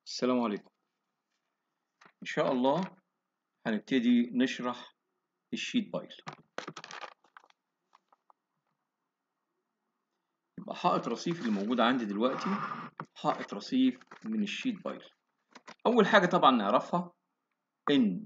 السلام عليكم إن شاء الله هنبتدي نشرح الشيت بايل يبقى حائط رصيف اللي موجود عندي دلوقتي حائط رصيف من الشيت بايل أول حاجة طبعا نعرفها إن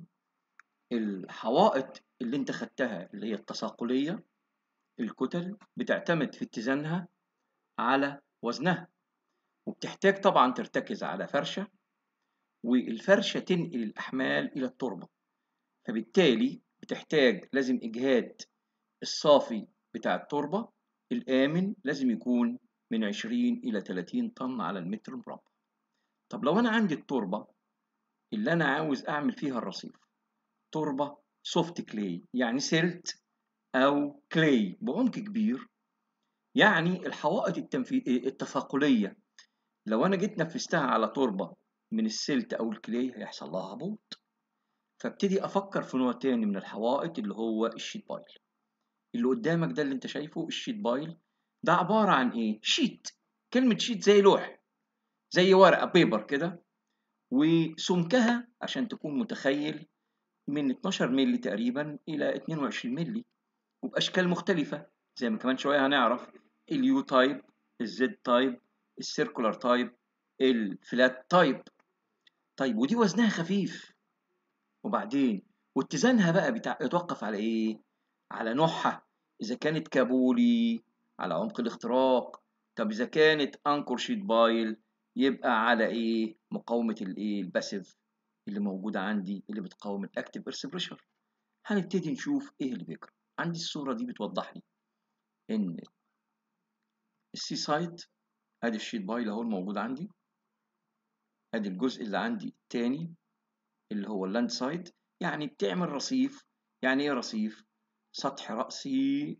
الحوائط اللي أنت خدتها اللي هي التساقلية الكتل بتعتمد في اتزانها على وزنها وبتحتاج طبعا ترتكز على فرشة والفرشة تنقل الأحمال إلى التربة فبالتالي بتحتاج لازم إجهاد الصافي بتاع التربة الآمن لازم يكون من 20 إلى 30 طن على المتر مربع طب لو أنا عندي التربة اللي أنا عاوز أعمل فيها الرصيف تربة سوفت كلاي يعني سلت أو كلاي بعمق كبير يعني الحوائط التنفي... التفاقلية لو أنا جيت نفذتها على تربة من السلت أو الكلاي هيحصل لها هبوط فابتدي أفكر في نوع تاني من الحوائط اللي هو الشيت بايل اللي قدامك ده اللي أنت شايفه الشيت بايل ده عبارة عن إيه؟ شيت كلمة شيت زي لوح زي ورقة بيبر كده وسمكها عشان تكون متخيل من 12 مللي تقريبا إلى 22 مللي وبأشكال مختلفة زي ما كمان شوية هنعرف اليو تايب الزد تايب السيركولار تايب الفلات تايب طيب ودي وزنها خفيف وبعدين واتزانها بقى بتاع يتوقف على ايه على نوعها اذا كانت كابولي على عمق الاختراق طب اذا كانت انكور شيت بايل يبقى على ايه مقاومه الايه الباسيف اللي موجوده عندي اللي بتقاوم الاكتيف ايرث بريشر هنبتدي نشوف ايه اللي بيجرى عندي الصوره دي بتوضح لي ان السي سايد ادي الشيت بايل اهو الموجود عندي ادي الجزء اللي عندي التاني اللي هو اللاند سايد يعني بتعمل رصيف يعني ايه رصيف سطح رأسي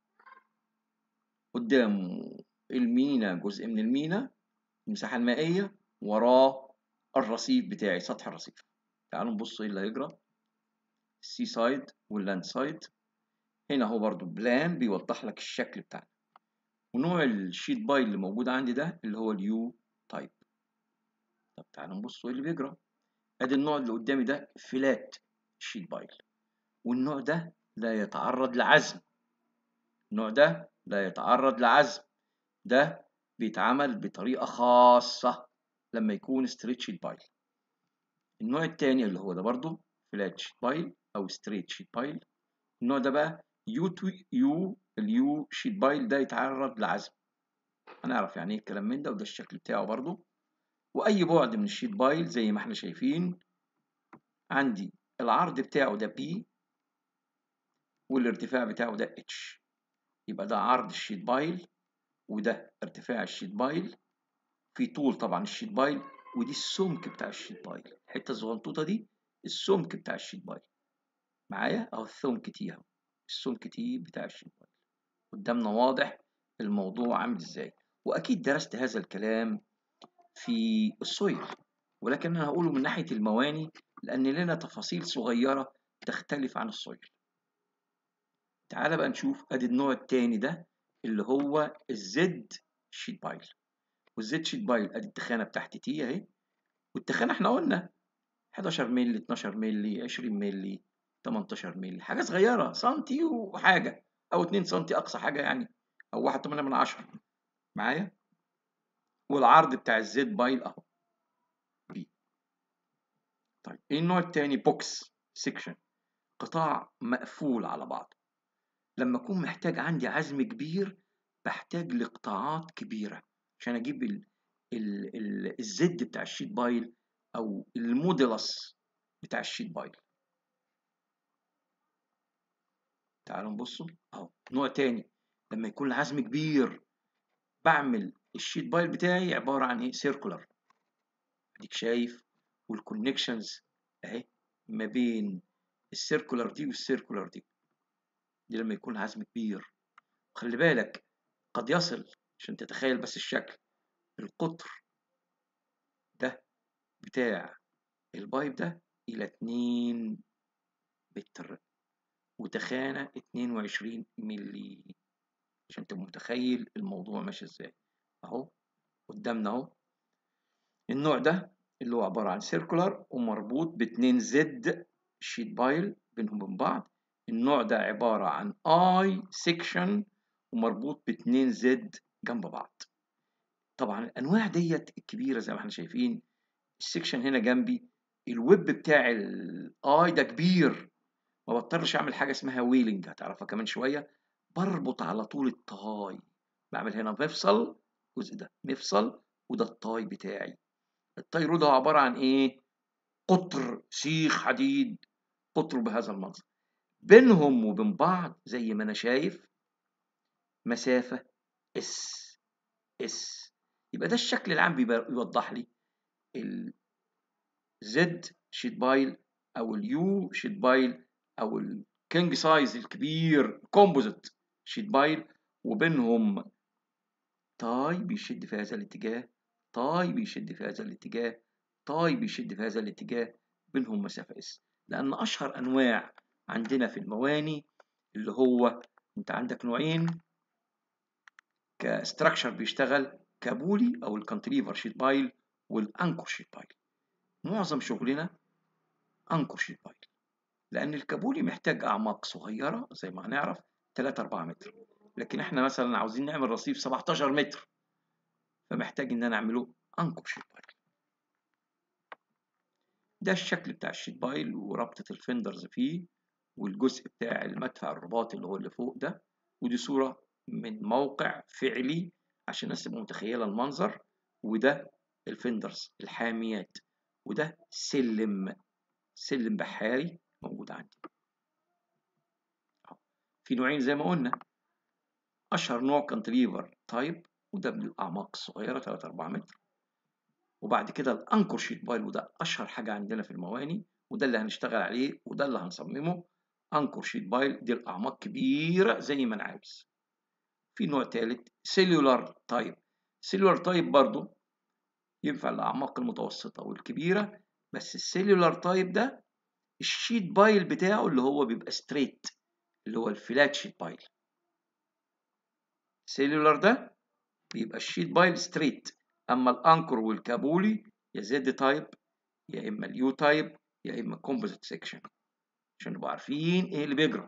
قدامه المينا جزء من المينا المساحة المائية وراه الرصيف بتاعي سطح الرصيف تعالوا نبص ايه اللي هيجرى السي سايد واللاند سايد هنا هو برضو بلان بيوضح لك الشكل بتاعنا ونوع الشيت بايل اللي موجود عندي ده اللي هو اليو تايب طب تعالوا نبص ايه اللي بيجرى ادي النوع اللي قدامي ده فلات شيت بايل والنوع ده لا يتعرض لعزم النوع ده لا يتعرض لعزم ده بيتعمل بطريقة خاصة لما يكون ستريت شيت بايل النوع التاني اللي هو ده برضو فلات شيت بايل او ستريت شيت بايل النوع ده بقى يو تو يو اليو شيت بايل ده يتعرض لعزم هنعرف يعني ايه الكلام من ده وده الشكل بتاعه برضو واي بعد من الشيت بايل زي ما احنا شايفين عندي العرض بتاعه ده بي والارتفاع بتاعه ده اتش يبقى ده عرض الشيت بايل وده ارتفاع الشيت بايل في طول طبعا الشيت بايل ودي السمك بتاع الشيت بايل الحته الصغنطوطه دي السمك بتاع الشيت بايل معايا اهو السمك تي اهو السمك تي بتاع الشيت بايل قدامنا واضح الموضوع عامل ازاي واكيد درست هذا الكلام في السويل ولكن انا هقوله من ناحيه المواني لان لنا تفاصيل صغيره تختلف عن السويل تعال بقى نشوف ادي النوع التاني ده اللي هو الزد شيت بايل والزد شيت بايل ادي التخانه بتاعت تي اهي والتخانه احنا قلنا 11 مللي 12 مللي 20 مللي 18 مللي حاجه صغيره سنتي وحاجه او 2 سنتي اقصى حاجه يعني او 1.8 من 10 معايا والعرض بتاع الزد بايل اهو بي طيب ايه النوع التاني بوكس سيكشن قطاع مقفول على بعض لما اكون محتاج عندي عزم كبير بحتاج لقطاعات كبيره عشان اجيب ال ال ال الزد بتاع الشيت بايل او الموديلس بتاع الشيت بايل تعالوا نبصوا اهو نوع تاني لما يكون العزم كبير بعمل الشيت بايل بتاعي عباره عن ايه سيركولار اديك شايف والكونكشنز اهي ما بين السيركولار دي والسيركولار دي دي لما يكون العزم كبير خلي بالك قد يصل عشان تتخيل بس الشكل القطر ده بتاع البايب ده إلى 2 متر وتخانة 22 ملي عشان تبقى متخيل الموضوع ماشي ازاي اهو قدامنا اهو النوع ده اللي هو عبارة عن سيركولار ومربوط باتنين زد شيت بايل بينهم وبين بعض النوع ده عبارة عن اي سيكشن ومربوط باتنين زد جنب بعض طبعا الانواع ديت الكبيرة زي ما احنا شايفين السيكشن هنا جنبي الويب بتاع الاي ده كبير ما بضطرش اعمل حاجة اسمها ويلنج هتعرفها كمان شوية بربط على طول التاي بعمل هنا مفصل الجزء ده مفصل وده التاي بتاعي التاي رود هو عبارة عن ايه قطر سيخ حديد قطر بهذا المنظر بينهم وبين بعض زي ما انا شايف مسافة اس اس يبقى ده الشكل العام بيوضح لي ال Z شيت بايل او اليو شيت بايل او الكينج سايز الكبير كومبوزيت شيت بايل وبينهم تاي بيشد في هذا الاتجاه تاي بيشد في هذا الاتجاه تاي بيشد في هذا الاتجاه بينهم مسافة اس لأن أشهر أنواع عندنا في المواني اللي هو أنت عندك نوعين كستراكشر بيشتغل كابولي أو الكانتليفر شيت بايل والأنكور شيت بايل معظم شغلنا أنكور شيت بايل لأن الكابولي محتاج أعماق صغيرة زي ما هنعرف 3 4 متر لكن احنا مثلا عاوزين نعمل رصيف 17 متر فمحتاج ان انا اعمله انكر شيت بايل ده الشكل بتاع الشيت بايل وربطة الفندرز فيه والجزء بتاع المدفع الرباطي اللي هو اللي فوق ده ودي صورة من موقع فعلي عشان الناس تبقى متخيلة المنظر وده الفندرز الحاميات وده سلم سلم بحاري موجود عندي في نوعين زي ما قلنا اشهر نوع كانتليفر تايب وده بالاعماق الصغيره 3 4 متر وبعد كده الانكر شيت بايل وده اشهر حاجه عندنا في المواني وده اللي هنشتغل عليه وده اللي هنصممه انكر شيت بايل دي الاعماق كبيره زي ما انا عاوز في نوع ثالث سيلولار تايب سيلولار تايب برضو ينفع الاعماق المتوسطه والكبيره بس السيلولار تايب ده الشيت بايل بتاعه اللي هو بيبقى ستريت اللي هو الفلات شيت بايل سيلولار ده بيبقى الشيت بايل ستريت اما الانكر والكابولي يا زد تايب يا اما اليو تايب يا اما كومبوزيت سيكشن عشان نبقى عارفين ايه اللي بيجرى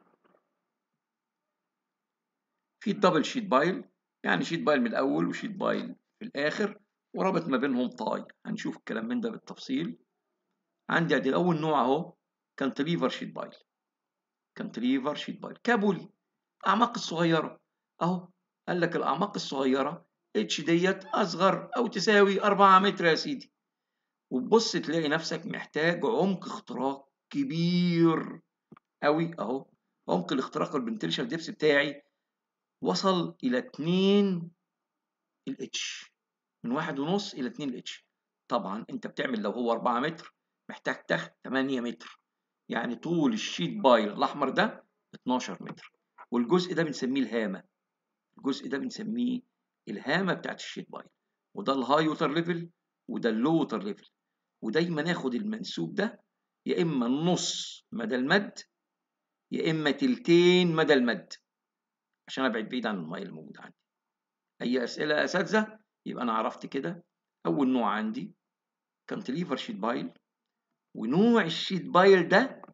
في الدبل شيت بايل يعني شيت بايل من الاول وشيت بايل في الاخر ورابط ما بينهم طاي هنشوف الكلام من ده بالتفصيل عندي ادي اول نوع اهو كانتليفر شيت بايل كانتليفر شيت بايل كابولي اعماق الصغيره اهو قال لك الاعماق الصغيره اتش ديت اصغر او تساوي 4 متر يا سيدي وتبص تلاقي نفسك محتاج عمق اختراق كبير قوي اهو عمق الاختراق البنتلشال ديبس بتاعي وصل الى 2 الاتش من واحد ونص الى 2 الاتش طبعا انت بتعمل لو هو 4 متر محتاج تحت 8 متر يعني طول الشيت بايل الاحمر ده 12 متر والجزء ده بنسميه الهامه الجزء ده بنسميه الهامه بتاعت الشيت بايل وده الهاي ووتر ليفل وده اللو ووتر ليفل ودايما اخد المنسوب ده يا اما النص مدى المد يا اما تلتين مدى المد عشان ابعد بعيد عن الميه اللي موجوده عندي اي اسئله يا اساتذه يبقى انا عرفت كده اول نوع عندي كانتليفر شيت بايل ونوع الشيت بايل ده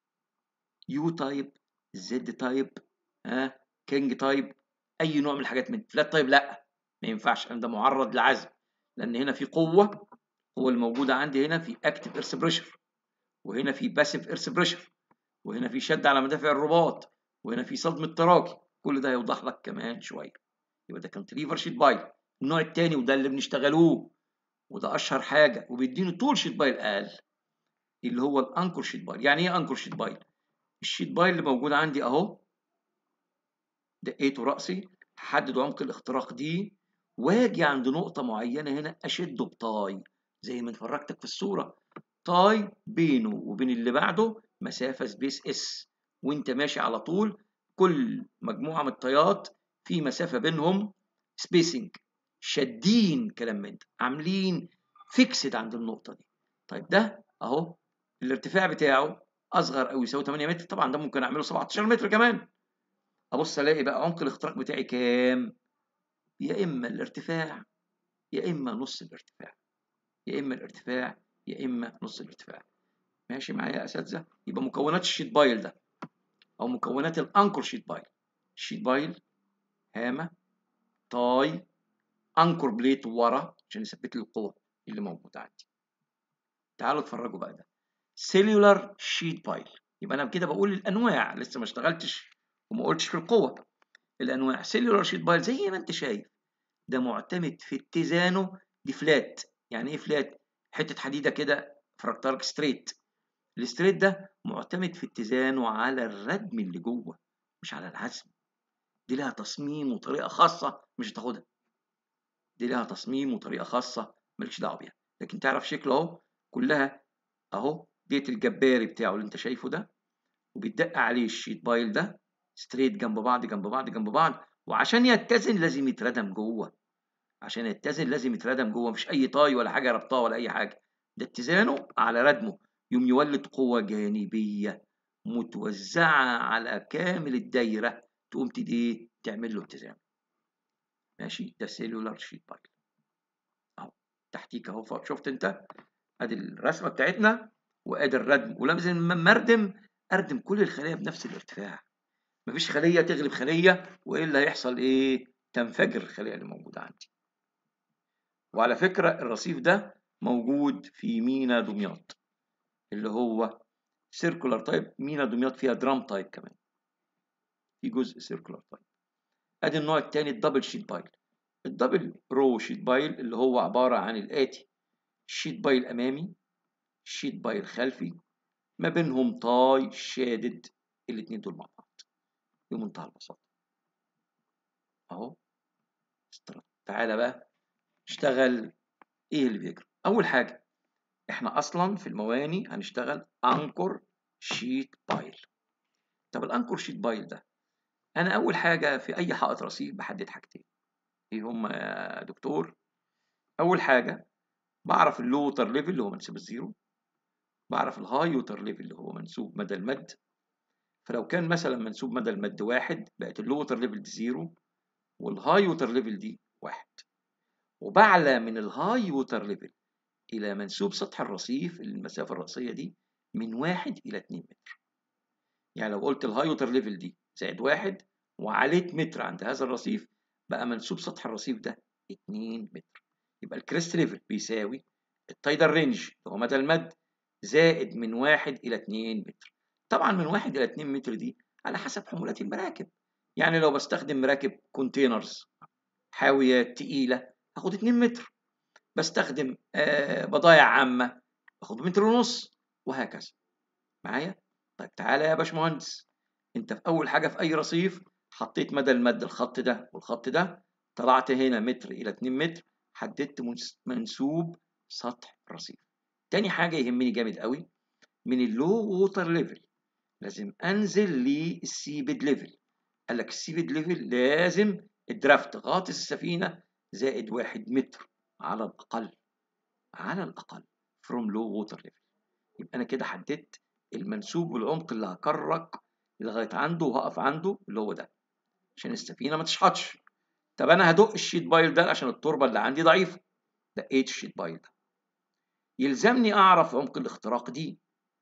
يو تايب زد تايب ها كينج تايب اي نوع من الحاجات من فلات تايب لا ما ينفعش ده معرض لعزم لان هنا في قوه هو الموجوده عندي هنا في اكتف ايرث بريشر وهنا في باسيف ايرث بريشر وهنا في شد على مدافع الرباط وهنا في صدمه تراكي كل ده هيوضح لك كمان شويه يبقى ده كانتليفر شيت بايل النوع الثاني وده اللي بنشتغلوه وده اشهر حاجه وبيديني طول شيت بايل اقل اللي هو الانكر شيت بايل يعني ايه انكر شيت بايل الشيت بايل اللي موجود عندي اهو دقيته راسي هحدد عمق الاختراق دي واجي عند نقطه معينه هنا اشده بطاي زي ما فرجتك في الصوره طاي بينه وبين اللي بعده مسافه سبيس اس وانت ماشي على طول كل مجموعه من الطيات في مسافه بينهم سبيسنج شادين كلام من ده عاملين فيكسد عند النقطه دي طيب ده اهو الارتفاع بتاعه اصغر او يساوي 8 متر طبعا ده ممكن اعمله 17 متر كمان ابص الاقي بقى عمق الاختراق بتاعي كام يا اما الارتفاع يا اما نص الارتفاع يا اما الارتفاع يا اما نص الارتفاع ماشي معايا يا اساتذه يبقى مكونات الشيت بايل ده او مكونات الانكر شيت بايل الشيت بايل هامه تاي انكر بليت ورا عشان يثبت لي القوه اللي موجوده عندي تعالوا اتفرجوا بقى ده سيلولار شيت بايل يبقى انا كده بقول الانواع لسه ما اشتغلتش وما قلتش في القوه الانواع سيلولار شيت بايل زي ما انت شايف ده معتمد في اتزانه دي فلات يعني ايه فلات حته حديده كده فراكتارك ستريت الستريت ده معتمد في اتزانه على الردم اللي جوه مش على العزم دي لها تصميم وطريقه خاصه مش هتاخدها دي لها تصميم وطريقه خاصه مالكش دعوه بيها لكن تعرف شكله اهو كلها اهو ديت الجباري بتاعه اللي انت شايفه ده وبيتدق عليه الشيت بايل ده ستريت جنب بعض جنب بعض جنب بعض وعشان يتزن لازم يتردم جوه عشان يتزن لازم يتردم جوه مش اي طاي ولا حاجه ربطاه ولا اي حاجه ده اتزانه على ردمه يوم يولد قوة جانبية متوزعة على كامل الدايرة تقوم تدي تعمل له اتزان ماشي ده سيلولار شيت بايل اهو تحتيك اهو شفت انت ادي الرسمة بتاعتنا وادي الردم ولازم مردم اردم كل الخلايا بنفس الارتفاع مفيش خلية تغلب خلية والا هيحصل ايه تنفجر الخلية اللي موجودة عندي وعلى فكرة الرصيف ده موجود في مينا دمياط اللي هو سيركولار تايب مينا دمياط فيها درام تايب كمان في جزء سيركولار تايب ادي النوع الثاني الدبل شيت بايل الدبل رو شيت بايل اللي هو عبارة عن الآتي شيت بايل أمامي شيت بايل خلفي ما بينهم طاي شادد الاتنين دول مع بعض بمنتهى البساطة أهو تعالى بقى اشتغل ايه اللي بيجري اول حاجه احنا اصلا في المواني هنشتغل انكر شيت بايل طب الانكر شيت بايل ده انا اول حاجه في اي حائط رصيف بحدد حاجتين ايه هما يا دكتور اول حاجه بعرف اللو ووتر ليفل اللي هو منسوب الزيرو بعرف الهاي ووتر ليفل اللي هو منسوب مدى المد فلو كان مثلا منسوب مدى المد واحد بقت اللو ووتر ليفل دي زيرو والهاي ووتر ليفل دي واحد وبعلى من الهاي ووتر ليفل إلى منسوب سطح الرصيف المسافة الرأسية دي من واحد إلى اتنين متر يعني لو قلت الهاي ووتر ليفل دي زائد واحد وعليت متر عند هذا الرصيف بقى منسوب سطح الرصيف ده اتنين متر يبقى الكريست ليفل بيساوي التايدر رينج اللي هو مدى المد زائد من واحد إلى اتنين متر طبعا من واحد إلى اتنين متر دي على حسب حمولات المراكب يعني لو بستخدم مراكب كونتينرز حاويات تقيلة هاخد 2 متر بستخدم آه بضايع عامة باخد متر ونص وهكذا معايا طيب تعالى يا باشمهندس انت في اول حاجة في اي رصيف حطيت مدى المد الخط ده والخط ده طلعت هنا متر الى 2 متر حددت منسوب سطح الرصيف تاني حاجة يهمني جامد قوي من اللو ووتر ليفل لازم انزل للسيبد ليفل قال لك السيبد ليفل لازم الدرافت غاطس السفينة زائد واحد متر على الأقل على الأقل from low water level يبقى أنا كده حددت المنسوب والعمق اللي هكرك لغاية عنده وهقف عنده اللي هو ده عشان السفينة ما تشحطش طب أنا هدق الشيت بايل ده عشان التربة اللي عندي ضعيفة دقيت الشيت بايل ده يلزمني أعرف عمق الاختراق دي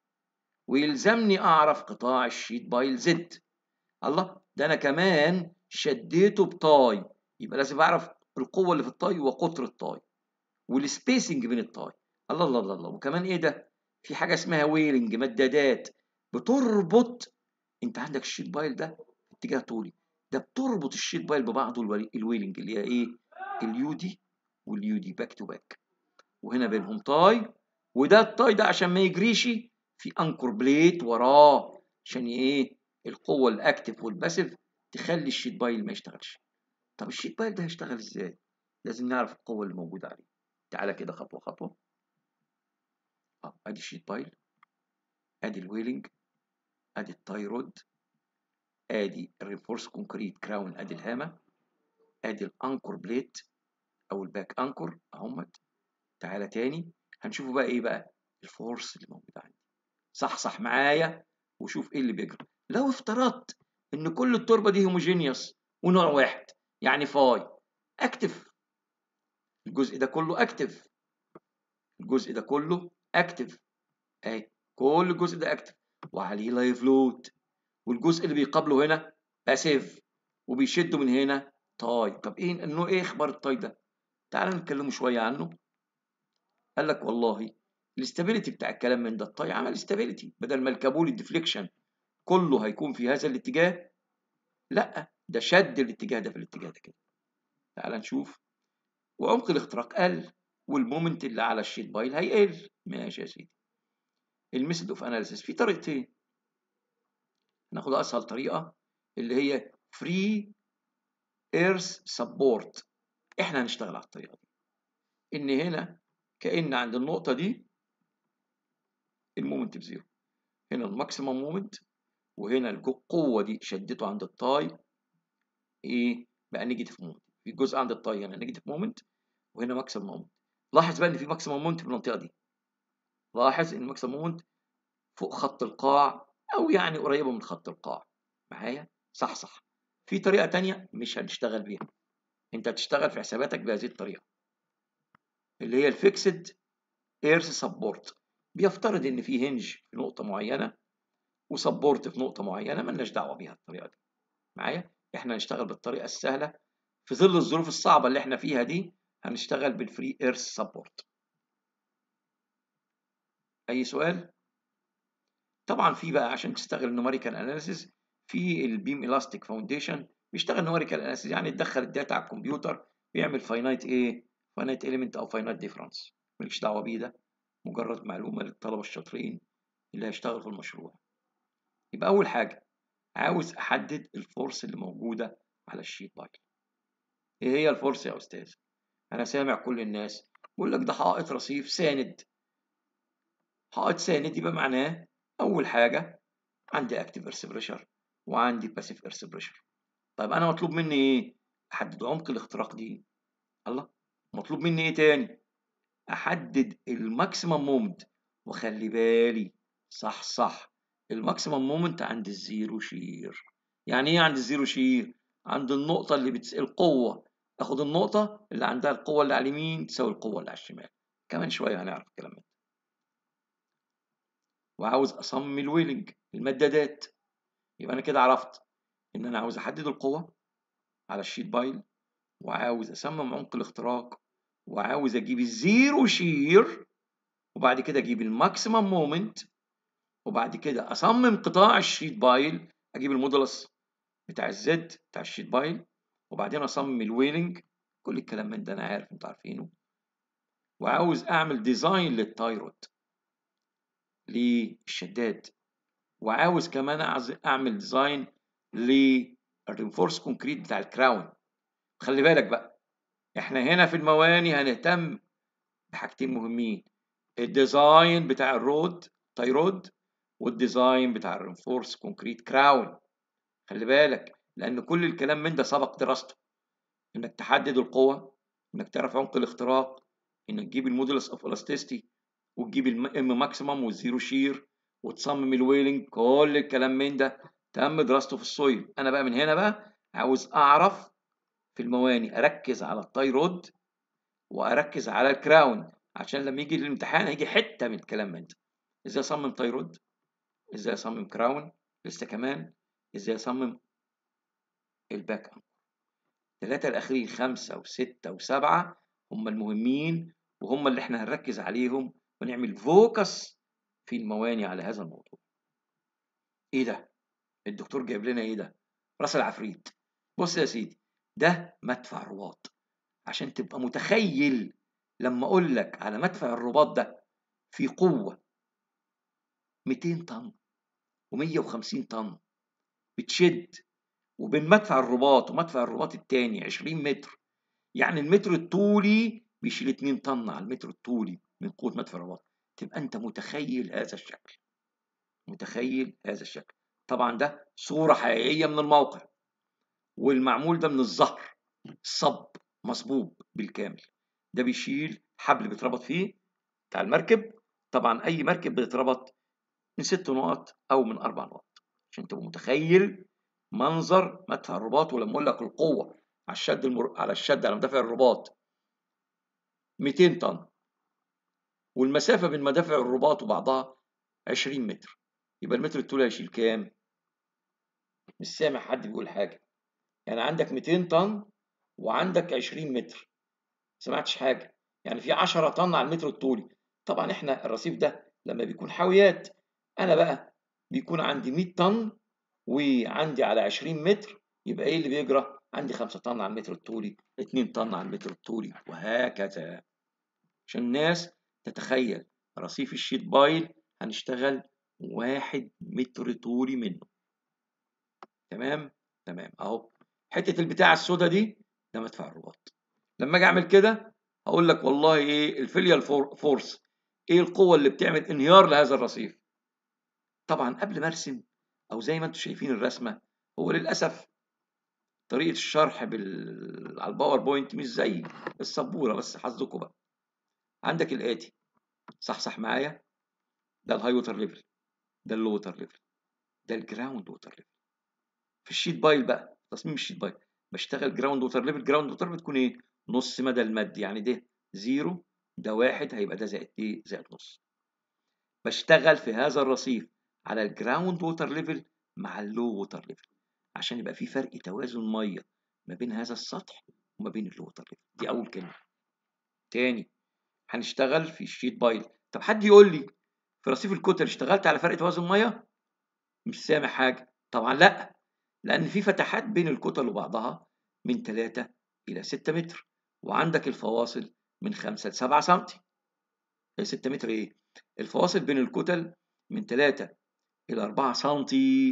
ويلزمني أعرف قطاع الشيت بايل زد الله ده أنا كمان شديته بطاي يبقى لازم أعرف القوة اللي في الطاي وقطر الطاي والسبيسنج بين الطاي الله الله الله الله وكمان ايه ده في حاجة اسمها ويلنج مدادات بتربط انت عندك الشيت بايل ده اتجاه طولي ده بتربط الشيت بايل ببعضه الويلنج اللي هي ايه اليو دي واليو دي باك تو باك وهنا بينهم طاي وده الطاي ده عشان ما يجريش في انكر بليت وراه عشان ايه القوة الاكتف والباسيف تخلي الشيت بايل ما يشتغلش طب الشيت بايل ده هيشتغل ازاي؟ لازم نعرف القوة اللي موجودة عليه تعالى كده خطوة خطوة اه ادي الشيت بايل ادي الويلنج ادي التايرود ادي الريفورس كونكريت كراون ادي الهامة ادي الانكور بليت او الباك انكور اهمت تعالى تاني هنشوفه بقى ايه بقى الفورس اللي موجود عندي صح صح معايا وشوف ايه اللي بيجري لو افترضت ان كل التربه دي هوموجينيوس ونوع واحد يعني فاي اكتف الجزء ده كله اكتف الجزء ده كله اكتف اهي كل الجزء ده اكتف وعليه لايف لود والجزء اللي بيقابله هنا باسيف وبيشده من هنا تاي طب ايه انه ايه اخبار التاي ده تعال نتكلموا شويه عنه قال لك والله الاستابيليتي بتاع الكلام من ده الطاي عمل استابيليتي بدل ما الكابول الديفليكشن كله هيكون في هذا الاتجاه لا ده شد الاتجاه ده في الاتجاه ده كده تعال نشوف وعمق الاختراق قل والمومنت اللي على الشيت بايل هيقل ماشي يا سيدي الميثود اوف اناليسيس في طريقتين ناخد اسهل طريقه اللي هي فري ايرث سبورت احنا هنشتغل على الطريقه دي ان هنا كان عند النقطه دي المومنت بزيرو هنا الماكسيمم مومنت وهنا القوه دي شدته عند التاي ايه بقى نيجاتيف مومنت في جزء عند التاي هنا نيجاتيف مومنت وهنا ماكسيمم مومنت لاحظ بقى ان في ماكسيمم مومنت في المنطقه دي لاحظ ان ماكسيمم مومنت فوق خط القاع او يعني قريبه من خط القاع معايا صح صح في طريقه تانية مش هنشتغل بيها انت هتشتغل في حساباتك بهذه الطريقه اللي هي الفيكسد ايرث سبورت بيفترض ان في هنج في نقطه معينه وسبورت في نقطه معينه مالناش دعوه بيها الطريقه دي معايا احنا هنشتغل بالطريقه السهله في ظل الظروف الصعبه اللي احنا فيها دي هنشتغل بالفري ايرث سبورت اي سؤال طبعا في بقى عشان تشتغل النوميريكال اناليسيس في البيم الاستيك فاونديشن بيشتغل نوميريكال اناليسيس يعني تدخل الداتا على الكمبيوتر بيعمل فاينايت ايه فاينايت اليمنت او فاينايت ديفرنس مالكش دعوه بيه ده مجرد معلومه للطلبه الشاطرين اللي هيشتغلوا في المشروع يبقى اول حاجه عاوز احدد الفورس اللي موجوده على الشيت بايل ايه هي الفورس يا استاذ انا سامع كل الناس بيقول لك ده حائط رصيف ساند حائط ساند يبقى معناه اول حاجه عندي اكتيف ايرث بريشر وعندي باسيف ايرث بريشر طيب انا مطلوب مني ايه احدد عمق الاختراق دي الله مطلوب مني ايه تاني احدد الماكسيمم مومنت وخلي بالي صح صح الماكسيمم مومنت عند الزيرو شير يعني ايه عند الزيرو شير عند النقطة اللي بتس... القوة اخد النقطة اللي عندها القوة اللي على اليمين تساوي القوة اللي على الشمال كمان شوية هنعرف الكلام ده وعاوز اصمم الويلنج المدادات يبقى انا كده عرفت ان انا عاوز احدد القوة على الشيت بايل وعاوز اصمم عمق الاختراق وعاوز اجيب الزيرو شير وبعد كده اجيب الماكسيمم مومنت وبعد كده اصمم قطاع الشيت بايل اجيب المودولس بتاع الزد بتاع الشيت بايل وبعدين اصمم الويلنج كل الكلام من ده انا عارف انتوا عارفينه وعاوز اعمل ديزاين للتايرود للشداد وعاوز كمان اعمل ديزاين للرينفورس كونكريت بتاع الكراون خلي بالك بقى احنا هنا في المواني هنهتم بحاجتين مهمين الديزاين بتاع الرود تايرود والديزاين بتاع الرينفورس كونكريت كراون خلي بالك لان كل الكلام من ده سبق دراسته انك تحدد القوه انك تعرف عمق الاختراق انك تجيب المودولس اوف الاستيستي وتجيب الام ماكسيمم والزيرو شير وتصمم الويلنج كل الكلام من ده تم دراسته في السويل انا بقى من هنا بقى عاوز اعرف في المواني اركز على التايرود واركز على الكراون عشان لما يجي الامتحان هيجي حته من الكلام من ده ازاي اصمم تايرود ازاي اصمم كراون لسه كمان ازاي اصمم الباك انكر الثلاثه الاخرين خمسه وسته وسبعه هم المهمين وهم اللي احنا هنركز عليهم ونعمل فوكس في المواني على هذا الموضوع ايه ده الدكتور جايب لنا ايه ده راس العفريت بص يا سيدي ده مدفع رباط عشان تبقى متخيل لما اقول لك على مدفع الرباط ده في قوه 200 طن و150 طن بتشد وبين مدفع الرباط ومدفع الرباط التاني 20 متر يعني المتر الطولي بيشيل 2 طن على المتر الطولي من قوة مدفع الرباط تبقى أنت متخيل هذا الشكل متخيل هذا الشكل طبعا ده صورة حقيقية من الموقع والمعمول ده من الظهر صب مصبوب بالكامل ده بيشيل حبل بيتربط فيه بتاع المركب طبعا أي مركب بيتربط من ست نقط أو من أربع نقط عشان تبقى متخيل منظر مدفع الرباط ولما اقول لك القوه على الشد المر... على الشد على مدافع الرباط 200 طن والمسافة بين مدافع الرباط وبعضها 20 متر يبقى المتر الطولي هيشيل كام؟ مش سامع حد بيقول حاجة يعني عندك 200 طن وعندك 20 متر سمعتش حاجة يعني في 10 طن على المتر الطولي طبعا احنا الرصيف ده لما بيكون حاويات انا بقى بيكون عندي 100 طن وعندي على 20 متر يبقى ايه اللي بيجرى عندي 5 طن على المتر الطولي 2 طن على المتر الطولي وهكذا عشان الناس تتخيل رصيف الشيت بايل هنشتغل واحد متر طولي منه تمام تمام اهو حته البتاعه السوداء دي ده مدفع الرباط لما اجي اعمل كده هقول لك والله ايه الفيليال فورس ايه القوه اللي بتعمل انهيار لهذا الرصيف طبعا قبل ما ارسم او زي ما انتم شايفين الرسمه هو للاسف طريقه الشرح بال... على الباوربوينت مش زي السبوره بس حظكم بقى عندك الاتي صحصح معايا ده الهاي ووتر ليفل ده اللو ووتر ليفل ده الجراوند ووتر ليفل في الشيت بايل بقى تصميم الشيت بايل بشتغل جراوند ووتر ليفل جراوند ووتر بتكون ايه نص مدى المد يعني ده زيرو ده واحد هيبقى ده زائد ايه زائد نص بشتغل في هذا الرصيف على الجراوند ووتر ليفل مع اللو ووتر ليفل عشان يبقى في فرق توازن ميه ما بين هذا السطح وما بين اللو ووتر ليفل دي اول كلمه تاني هنشتغل في الشيت بايل طب حد يقول لي في رصيف الكتل اشتغلت على فرق توازن ميه مش سامع حاجه طبعا لا لان في فتحات بين الكتل وبعضها من 3 الى 6 متر وعندك الفواصل من 5 ل 7 سم 6 متر ايه الفواصل بين الكتل من 3 الى 4 سم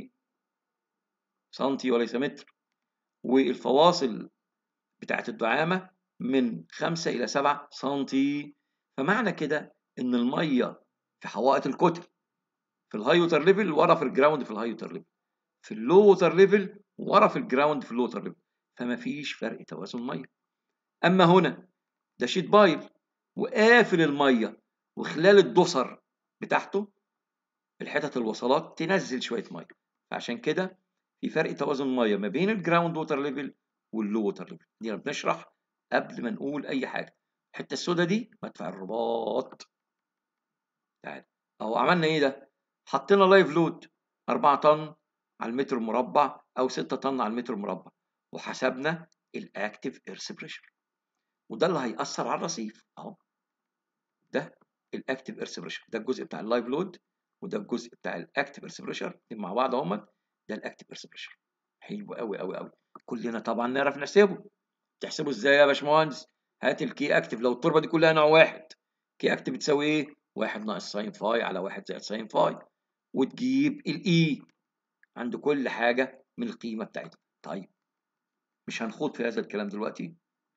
سنتي وليس متر والفواصل بتاعت الدعامة من 5 إلى 7 سنتي فمعنى كده إن المية في حوائط الكتل في الهاي ووتر ليفل ورا في الجراوند في الهاي ووتر ليفل في اللو ووتر ليفل ورا في الجراوند في اللو ووتر ليفل فما فيش فرق توازن مية أما هنا ده شيت بايل وقافل المية وخلال الدسر بتاعته الحتت الوصلات تنزل شوية مية فعشان كده في فرق توازن ميه ما بين الجراوند ووتر ليفل واللو ووتر ليفل دي بنشرح قبل ما نقول اي حاجه الحته السوداء دي مدفع الرباط تعال اهو عملنا ايه ده حطينا لايف لود 4 طن على المتر المربع او 6 طن على المتر المربع وحسبنا الاكتيف ايرث بريشر وده اللي هيأثر على الرصيف اهو ده الاكتيف ايرث بريشر ده الجزء بتاع اللايف لود وده الجزء بتاع الاكتيف ايرث بريشر مع بعض اهمت ده الاكتيف ايرث بريشر حلو قوي قوي قوي كلنا طبعا نعرف نحسبه تحسبه ازاي يا باشمهندس هات الكي اكتيف لو التربه دي كلها نوع واحد كي اكتيف بتساوي ايه واحد ناقص ساين فاي على واحد زائد ساين فاي وتجيب الاي عند كل حاجه من القيمه بتاعتها طيب مش هنخوض في هذا الكلام دلوقتي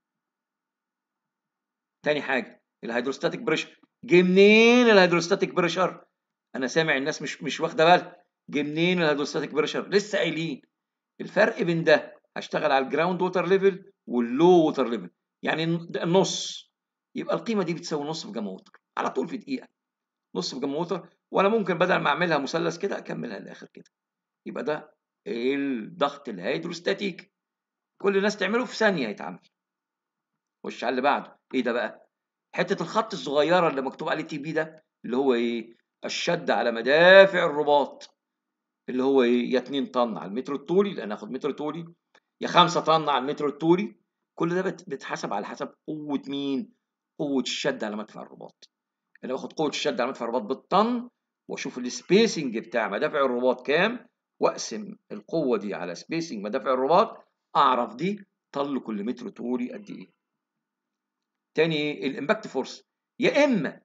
تاني حاجه الهيدروستاتيك بريشر جه منين الهيدروستاتيك بريشر انا سامع الناس مش مش واخده بالها جه منين الهيدروستاتيك بريشر لسه قايلين الفرق بين ده هشتغل على الجراوند ووتر ليفل واللو ووتر ليفل يعني النص يبقى القيمه دي بتساوي نص في جاما ووتر على طول في دقيقه نص في جاما ووتر وانا ممكن بدل ما اعملها مثلث كده اكملها للاخر كده يبقى ده الضغط الهيدروستاتيك كل الناس تعمله في ثانيه يتعمل خش على اللي بعده ايه ده بقى حته الخط الصغيره اللي مكتوب عليه تي بي ده اللي هو ايه الشد على مدافع الرباط اللي هو ايه يا 2 طن على المتر الطولي لان اخد متر طولي يا 5 طن على المتر الطولي كل ده بيتحسب على حسب قوه مين قوه الشد على مدفع الرباط انا باخد قوه الشد على مدفع الرباط بالطن واشوف السبيسنج بتاع مدافع الرباط كام واقسم القوه دي على سبيسنج مدافع الرباط اعرف دي طل كل متر طولي قد ايه تاني ايه الامباكت فورس يا اما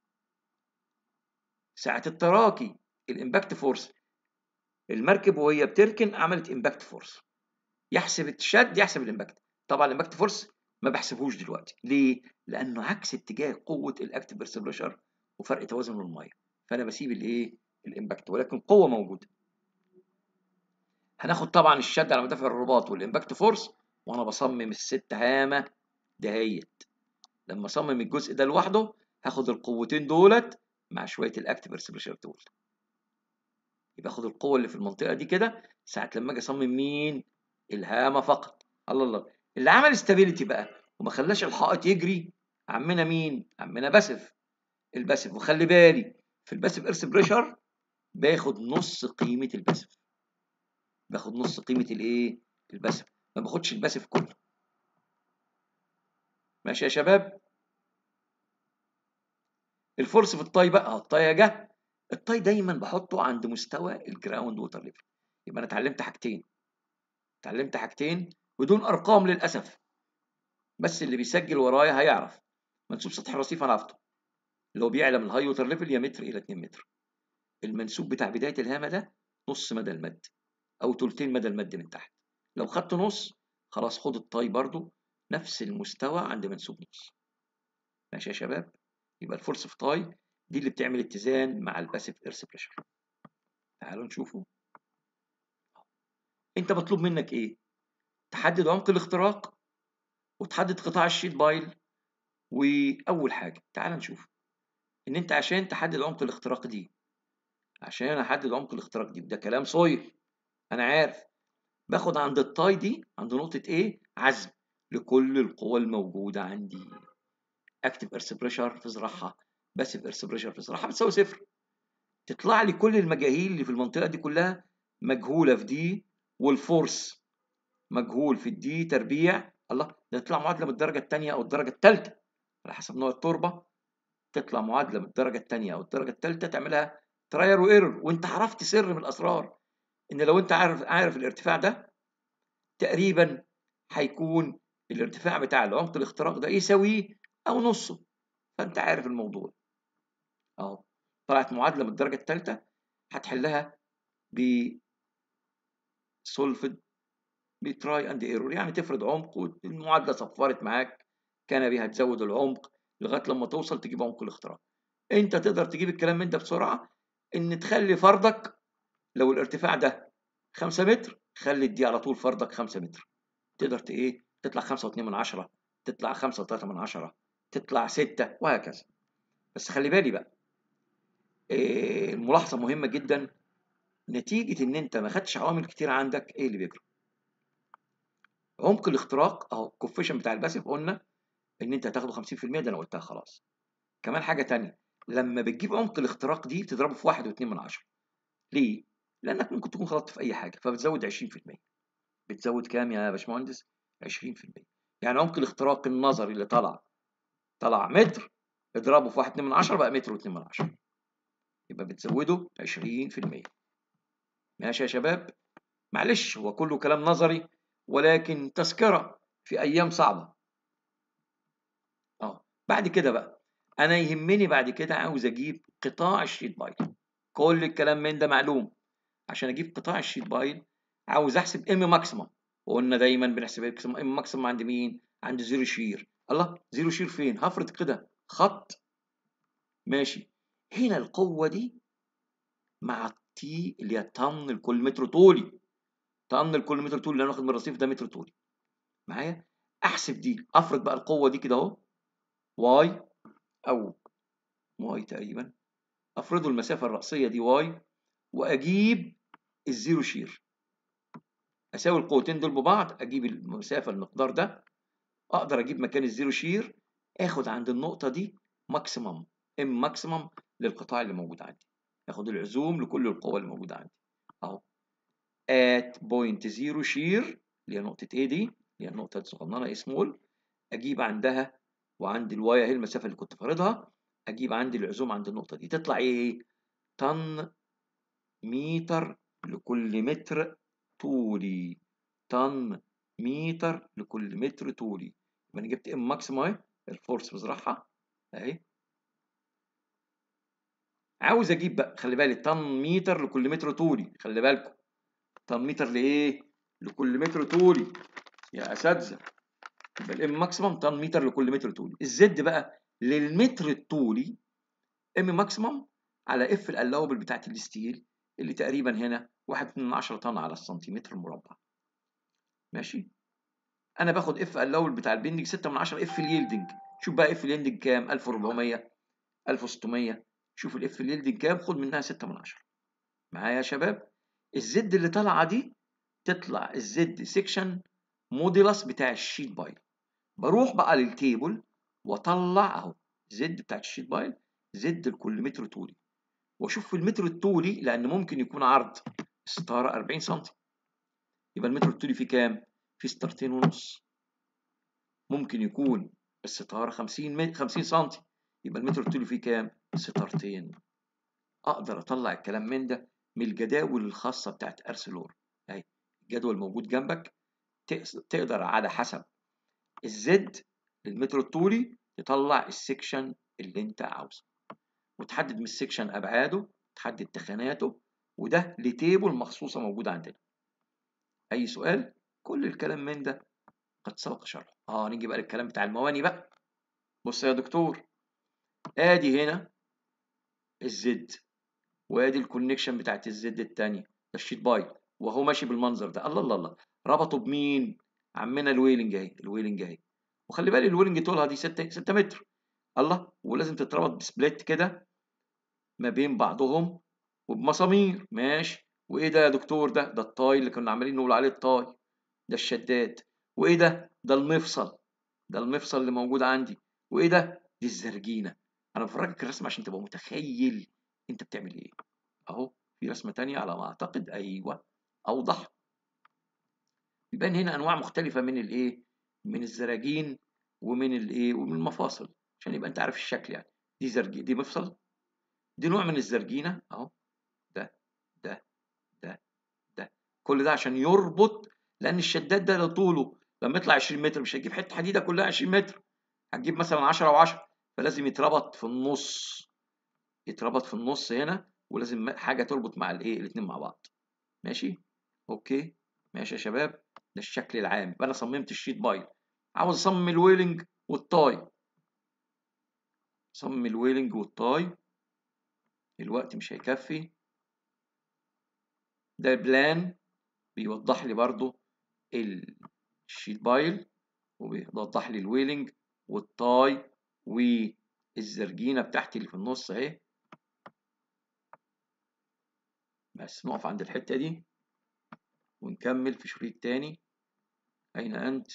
ساعه التراكي الامباكت فورس المركب وهي بتركن عملت امباكت فورس يحسب الشد يحسب الامباكت طبعا الامباكت فورس ما بحسبهوش دلوقتي ليه لانه عكس اتجاه قوه الاكتيف فيرس بريشر وفرق توازن الميه فانا بسيب الايه الامباكت ولكن قوه موجوده هناخد طبعا الشد على مدافع الرباط والامباكت فورس وانا بصمم الست هامه دهيت لما اصمم الجزء ده لوحده هاخد القوتين دولت مع شويه الاكتيف فيرس بريشر دول يبقى اخد القوه اللي في المنطقه دي كده ساعه لما اجي اصمم مين الهامه فقط الله الله اللي عمل استابيليتي بقى وما خلاش الحائط يجري عمنا مين عمنا باسف الباسف وخلي بالي في الباسف ايرث بريشر باخد نص قيمه الباسف باخد نص قيمه الايه الباسف ما باخدش الباسف كله ماشي يا شباب الفورس في الطاي بقى الطاي جه الطاي دايما بحطه عند مستوى الجراوند ووتر ليفل يبقى انا اتعلمت حاجتين اتعلمت حاجتين بدون ارقام للاسف بس اللي بيسجل ورايا هيعرف منسوب سطح الرصيف انا عرفته اللي هو بيعلى من الهاي ووتر ليفل يا متر الى 2 متر المنسوب بتاع بدايه الهامه ده نص مدى المد او تلتين مدى المد من تحت لو خدت نص خلاص خد الطاي برضو نفس المستوى عند منسوب نص ماشي يا شباب يبقى الفورس في طاي دي اللي بتعمل اتزان مع الباسيف ايرث بريشر تعالوا نشوفه انت مطلوب منك ايه تحدد عمق الاختراق وتحدد قطاع الشيت بايل واول حاجه تعال نشوف ان انت عشان تحدد عمق الاختراق دي عشان احدد عمق الاختراق دي ده كلام صوير انا عارف باخد عند الطاي دي عند نقطه ايه عزم لكل القوى الموجوده عندي اكتب ايرث بريشر في زراعها باسيف ايرث بريشر في زراعها بتساوي صفر تطلع لي كل المجاهيل اللي في المنطقه دي كلها مجهوله في دي والفورس مجهول في الدي تربيع الله ده تطلع معادله من الدرجه الثانيه او الدرجه الثالثه على حسب نوع التربه تطلع معادله من الدرجه الثانيه او الدرجه الثالثه تعملها تراير وايرور وانت عرفت سر من الاسرار ان لو انت عارف عارف الارتفاع ده تقريبا هيكون الارتفاع بتاع العمق الاختراق ده يساويه او نصه فانت عارف الموضوع اهو طلعت معادله من الدرجه الثالثه هتحلها ب سولفد بتراي اند ايرور يعني تفرض عمق والمعادله صفرت معاك كان بها تزود العمق لغايه لما توصل تجيب عمق الاختراق انت تقدر تجيب الكلام من ده بسرعه ان تخلي فرضك لو الارتفاع ده 5 متر خلي دي على طول فرضك 5 متر تقدر ايه تطلع 5.2 من 10 تطلع 5.3 من 10 تطلع 6 وهكذا بس خلي بالي بقى إيه ملاحظه مهمه جدا نتيجه ان انت ما خدتش عوامل كتير عندك ايه اللي بيجرى عمق الاختراق اهو الكوفيشن بتاع الباسف قلنا ان انت هتاخده 50% ده انا قلتها خلاص كمان حاجه تانية لما بتجيب عمق الاختراق دي بتضربه في 1.2 من 10 ليه لانك ممكن تكون غلطت في اي حاجه فبتزود 20% بتزود كام يا باشمهندس 20% يعني عمق الاختراق النظري اللي طلع طلع متر اضربه في 1.2 من 10 بقى متر و2 من 10 يبقى بتزوده 20% ماشي يا شباب معلش هو كله كلام نظري ولكن تذكرة في أيام صعبة اه بعد كده بقى أنا يهمني بعد كده عاوز أجيب قطاع الشيت بايل كل الكلام من ده معلوم عشان أجيب قطاع الشيت بايل عاوز أحسب ام ماكسيمم وقلنا دايما بنحسب ام ماكسيمم عند مين؟ عند زيرو شير الله زيرو شير فين؟ هفرض كده خط ماشي هنا القوة دي مع التي اللي هي طن لكل متر طولي طن لكل متر طولي اللي انا واخد من الرصيف ده متر طولي معايا احسب دي افرض بقى القوه دي كده اهو واي او واي تقريبا افرضه المسافه الرأسيه دي واي واجيب الزيرو شير اساوي القوتين دول ببعض اجيب المسافه المقدار ده اقدر اجيب مكان الزيرو شير اخد عند النقطه دي ماكسيمم ام ماكسيمم للقطاع اللي موجود عندي اخد العزوم لكل القوى اللي موجوده عندي اهو at point zero shear اللي هي نقطة A دي اللي هي النقطة الصغننة A small أجيب عندها وعند الواي أهي المسافة اللي كنت فارضها أجيب عندي العزوم عند النقطة دي تطلع إيه؟ طن متر لكل متر طولي طن متر لكل متر طولي يبقى أنا جبت إم ماكسيمم أهي الفورس بزرعها أهي عاوز أجيب بقى خلي بالك طن متر لكل متر طولي خلي بالكم طن متر لايه؟ لكل متر طولي يا اساتذه يبقى الام ماكسيمم طن متر لكل متر طولي الزد بقى للمتر الطولي ام ماكسيمم على اف الالاوبل بتاعت الستيل اللي تقريبا هنا 1 من 10 طن على السنتيمتر المربع ماشي انا باخد اف الاول بتاع البندنج 6 من 10 اف اليلدنج شوف بقى اف اليلدنج كام 1400 1600 شوف الاف اليلدنج كام خد منها 6 من 10 معايا يا شباب الزد اللي طالعه دي تطلع الزد سيكشن موديلس بتاع الشيت بايل بروح بقى للتيبل واطلع اهو زد بتاعت الشيت بايل زد لكل متر طولي واشوف في المتر الطولي لان ممكن يكون عرض الستاره 40 سم يبقى المتر الطولي فيه كام؟ فيه ستارتين ونص ممكن يكون الستاره 50 50 سم يبقى المتر الطولي فيه كام؟ ستارتين اقدر اطلع الكلام من ده من الجداول الخاصه بتاعت ارسلور اهي الجدول موجود جنبك تقدر على حسب الزد للمتر الطولي تطلع السكشن اللي انت عاوزه وتحدد من السكشن ابعاده تحدد تخاناته وده لتيبل مخصوصه موجوده عندنا اي سؤال كل الكلام من ده قد سبق شرحه اه نيجي بقى للكلام بتاع المواني بقى بص يا دكتور ادي هنا الزد وادي الكونكشن بتاعت الزد الثانيه ده الشيت باي وهو ماشي بالمنظر ده الله الله الله ربطه بمين عمنا الويلنج اهي الويلنج اهي وخلي بالك الويلنج طولها دي 6 6 متر الله ولازم تتربط بسبليت كده ما بين بعضهم وبمسامير ماشي وايه ده يا دكتور ده ده الطاي اللي كنا عمالين نقول عليه الطاي ده الشداد وايه ده ده المفصل ده المفصل اللي موجود عندي وايه ده دي الزرجينه انا بفرجك الرسمه عشان تبقى متخيل انت بتعمل ايه اهو في رسمه تانية على ما اعتقد ايوه اوضح يبان هنا انواع مختلفه من الايه من الزراجين ومن الايه ومن المفاصل عشان يبقى انت عارف الشكل يعني دي زرجي دي مفصل دي نوع من الزرجينه اهو ده ده ده ده كل ده عشان يربط لان الشداد ده طوله لما يطلع 20 متر مش هيجيب حته حديده كلها 20 متر هتجيب مثلا 10 و10 فلازم يتربط في النص يتربط في النص هنا ولازم حاجه تربط مع الايه الاثنين مع بعض ماشي اوكي ماشي يا شباب ده الشكل العام يبقى انا صممت الشيت بايل عاوز اصمم الويلنج والتاي صمم الويلنج والتاي الوقت مش هيكفي ده بلان بيوضح لي برضو الشيت بايل وبيوضح لي الويلنج والتاي والزرجينه بتاعتي اللي في النص اهي بس نقف عند الحته دي ونكمل في شريط تاني أين أنت؟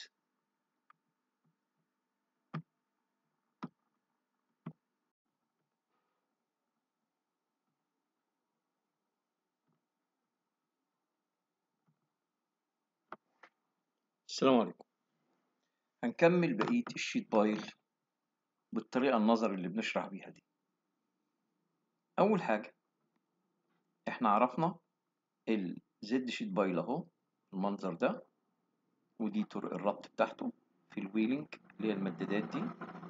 السلام عليكم هنكمل بقية الشيت بايل بالطريقة النظر اللي بنشرح بيها دي أول حاجة إحنا عرفنا الزد شيت بايل أهو المنظر ده ودي طرق الربط بتاعته في الويلنج اللي هي المدادات دي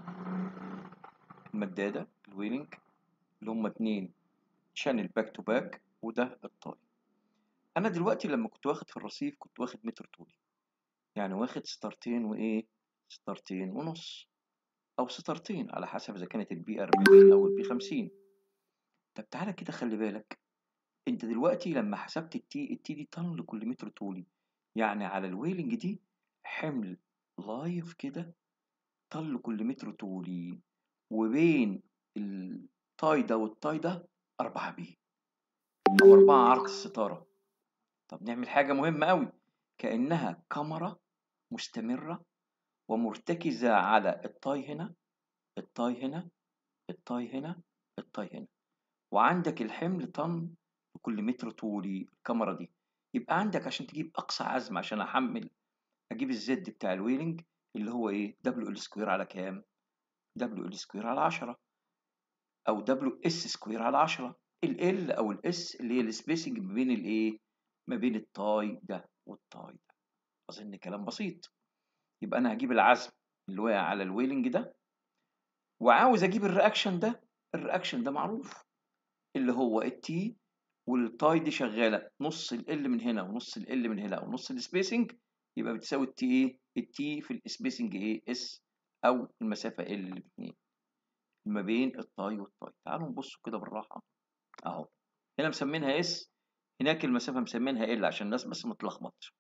المدادة الويلنج اللي هما اتنين شانل باك تو باك وده الطاي أنا دلوقتي لما كنت واخد في الرصيف كنت واخد متر طولي يعني واخد ستارتين وإيه ستارتين ونص أو ستارتين على حسب إذا كانت البي 40 أو البي 50 طب تعالى كده خلي بالك أنت دلوقتي لما حسبت التي التي دي طن لكل متر طولي يعني على الويلنج دي حمل لايف كده طل كل متر طولي وبين التاي ده والتاي ده أربعة بي أو أربعة عرض الستارة طب نعمل حاجة مهمة أوي كأنها كاميرا مستمرة ومرتكزة على التاي هنا التاي هنا التاي هنا التاي هنا وعندك الحمل طن لكل متر طولي الكاميرا دي يبقى عندك عشان تجيب اقصى عزم عشان احمل اجيب الزد بتاع الويلنج اللي هو ايه دبليو ال سكوير على كام دبليو ال سكوير على 10 او دبليو اس سكوير على 10 ال ال او الاس اللي هي السبيسنج ما بين الايه ما بين التاي ده والتاي ده اظن كلام بسيط يبقى انا هجيب العزم اللي واقع على الويلنج ده وعاوز اجيب الرياكشن ده الرياكشن ده معروف اللي هو التي والتاي دي شغاله نص ال من هنا ونص ال من هنا ونص السبيسنج يبقى بتساوي التي ايه التي في السبيسنج ايه اس او المسافه ال اللي باتنين ما بين التاي والتاي تعالوا نبصوا كده بالراحه اهو هنا مسمينها اس هناك المسافه مسمينها ال عشان الناس بس ما تلخبطش